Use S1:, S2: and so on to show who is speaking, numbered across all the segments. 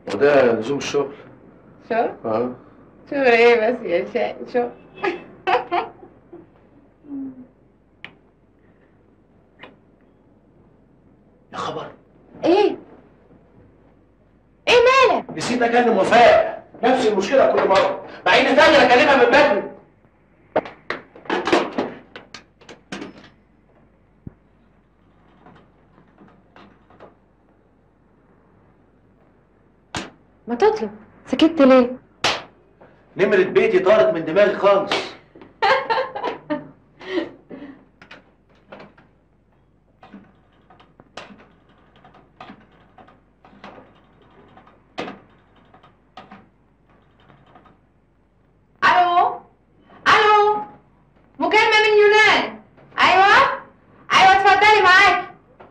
S1: وده لزوم الشغل
S2: شغل
S1: اه
S2: شغل ايه بس يا شاي شغل
S1: يا خبر
S2: ايه ايه مالك
S1: نسيت اكلم وفاء نفس المشكله كل مره مع ان تاني اكلمها من بدري
S2: ما تطلب سكت ليه
S1: نمرة بيتي طارت من دماغي خالص
S2: الو الو مكالمة من يونان ايوه ايوه اتفضلي معاكي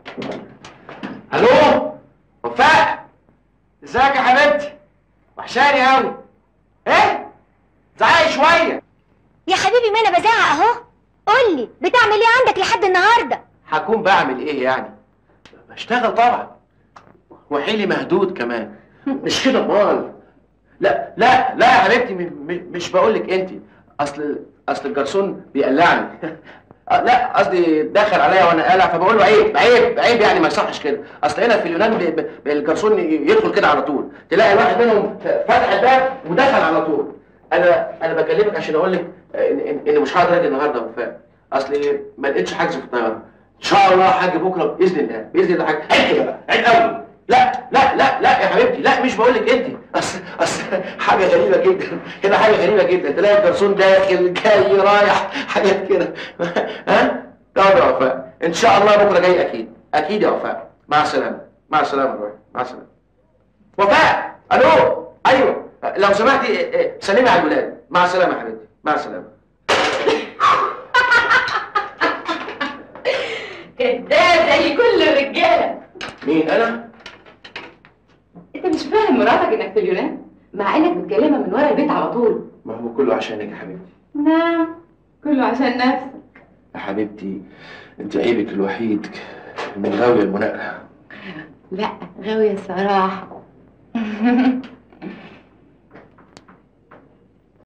S1: الو وفاء ازيك يا حبيبتي وحشاني قوي ايه زعقي شويه
S3: يا حبيبي ما انا بزعق اهو قول لي بتعمل ايه عندك لحد النهارده
S1: هكون بعمل ايه يعني بشتغل طبعا وحيلي مهدود كمان مش كده امال لا لا لا يا حبيبتي م- م- مش بقول لك انت اصل اصل الجرسون بيقلعني آه، لا قصدي دخل عليا وانا قالع فبقول له عيب عيب عيب يعني ما يصحش كده اصل هنا في اليونان بي- بي- الجرسون ي- يدخل كده على طول تلاقي واحد منهم فتح الباب ودخل على طول انا انا بكلمك عشان اقول لك ان, إن, إن مش هقدر اجي النهارده يا وفاء اصل ما لقيتش حجز في الطياره ان شاء الله حاجه بكره باذن الله باذن الله حاجه عيب كده بقى عيب قوي لا لا لا لا يا حبيبتي لا مش بقول لك انت اصل اصل حاجه غريبه جدا هنا حاجه غريبه جدا تلاقي الجرسون داخل جاي رايح حاجات كده ها طب يا وفاء ان شاء الله بكره جاي اكيد اكيد يا وفاء مع السلامه مع السلامه يا روحي مع السلامه وفاء الو ايوه لو سمحتي إيه، إيه، سلمي على الولاد مع السلامه يا حبيبتي مع السلامه
S2: كداب زي كل الرجاله
S1: مين انا
S2: انت مش فاهم مراتك انك في اليونان مع انك بتكلمها من ورا البيت على طول
S1: ما هو كله عشانك يا حبيبتي
S2: نعم كله عشان نفسك
S1: يا حبيبتي انت عيبك الوحيد من غاوية المناقرة
S2: لا غاوية الصراحة